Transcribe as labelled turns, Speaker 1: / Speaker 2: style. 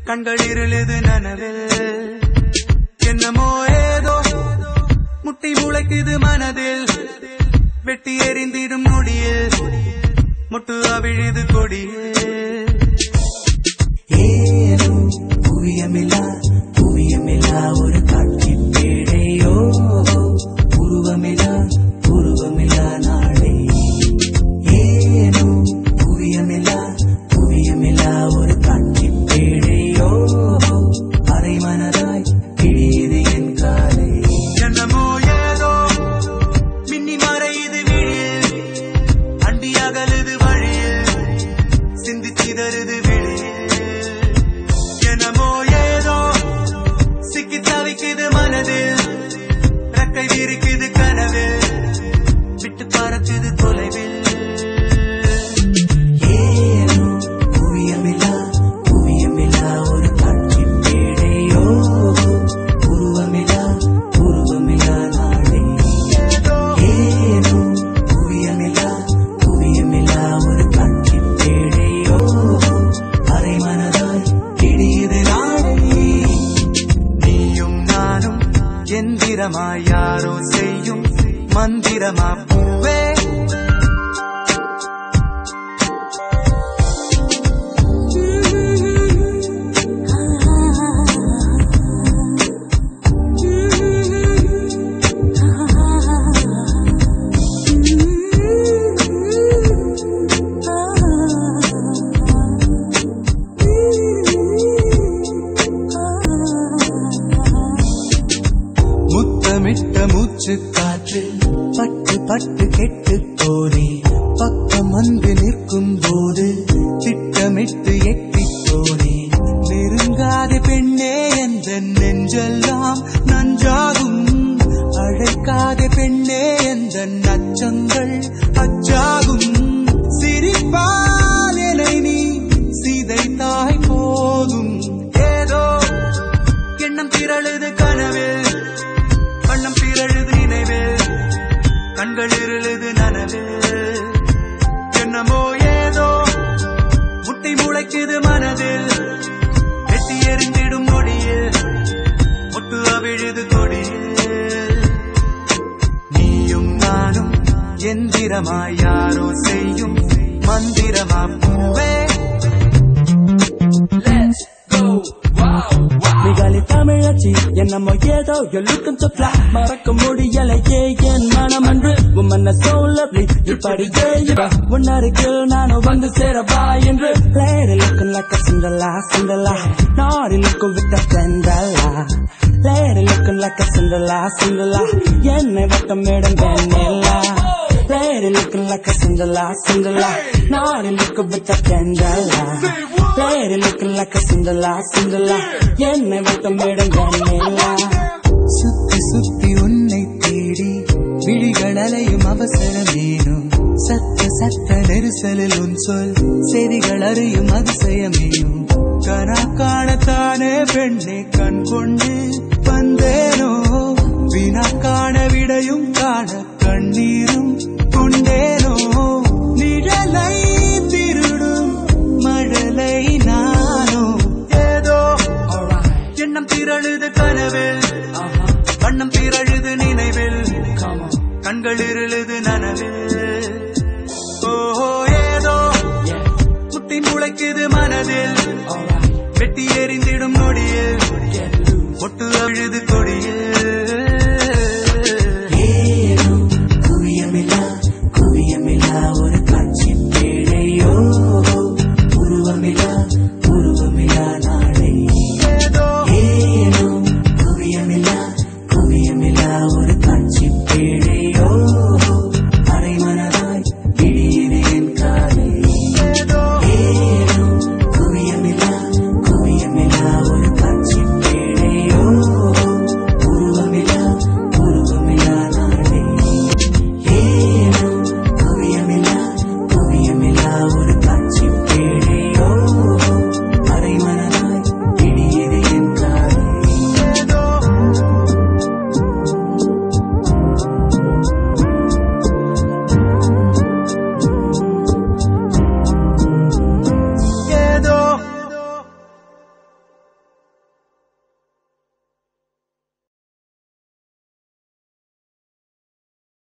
Speaker 1: கண்கள் இருளுது நனவில் என்னமோ ஏதோ முட்டி முளைக்குது மனதில் வெட்டி எறிந்திடும் நொடியில் முட்டு அவிழுது கொடியில் ஏனோ புவியமில்லா புவியமில்லா ஒரு காட்சி பேழையோ உருவமில்லா உருவமில்லா நாளே ஏனோ புவியமில்லா புவியமில்லா ஒரு காட்சி பேழையோ அரை மனதாய் கிழியுது என் காலை என்னமோ ஏதோ மின்னி மறையுது விழியில் அண்டி அகலுது வழியில் சிந்தி சிதறுது வெளியில் என்னமோ ஏதோ சிக்கி தவிக்குது மனதில் ரெக்கை விரிக்குது கனவில் விட்டு பறக்குது தொலைவில் ஏனோ புவியமில்லா புவியமில்லா ஒரு காட்சி பேடையோ உருவமில்லா உருவமில்லா நாளே ஏனோ புவியமில்லா புவியமில்லா ஒரு காட்சி பேடையோ அரை மனதாய் கிழியுது நாளே நீயும் நானும் எந்திரமாய் யாரோ செய்யும் மந்திரமா பூவே முத்தமிட்ட மூச்சு காற்று பட்டு பட்டு கெட்டு போனே பக்கம் வந்து நிற்கும் போது திட்டமிட்டு எட்டி போனே நெருங்காத பெண்ணே என்ற நெஞ்செல்லாம் நஞ்சாகும் அழைக்காத பெண்ணே என்ற நச்சங்கள் அச்சாகும் சிரிப்பால் என்னை நீ சிதைத்தாய் போதும் ஏதோ எண்ணம் திரழுது கனவில் வண்ணம் பிறழுது நினைவில் கண்கள் இருளுது நனவில் என்னமோ ஏதோ முட்டி முளைக்குது மனதில் வெட்டி எறிந்திடும் நொடியில் ஒட்டு அவிழுது கொடியில் நீயும் நானும் எந்திரமாய் யாரோ செய்யும் மந்திரமா பூவே
Speaker 2: நிகாலி தமிழச்சி என்னமோ ஏதோ you're looking so fly மறக்க முடியலையே என் மனம் அன்று உம்மன்ன so lovely இப்படியே இவ உன்னருகில் நானும் வந்து சேரவா என்று lady looking like a Cinderella Cinderella naughty looking with a Cinderella lady looking like a Cinderella Cinderella என்னை வட்டமிடும் வெண்ணிலா lady looking like a Cinderella Cinderella naughty looking with a Cinderella lady looking like a Cinderella Cinderella என்னை வட்டமிடும் வெண்ணிலா
Speaker 1: சுத்தி சுத்தி உன்னை தேடி விழிகள் அலையும் அவசரமேனும் சத்த சத்த நெரிசலில் உன் சொல் செவிகள் அறியும் அதிசயமேனும் கனா காணத்தானே பெண்ணே கண் கொண்டு வந்தேனோ வினா காண விடையும் காண கண்ணீரும் கொண்டேனோ நிழலை திருடும் மழலை நானோ ஏதோ எண்ணம் திரழுது கனவில் வண்ணம் திரழுது நினைவில் கண்கள் இருளுது நனவில் ஓஹோ ஏதோ முட்டி முளைக்குது மனதில் வெட்டி எறிந்திடும் நொடியில் ஒட்டு அழுது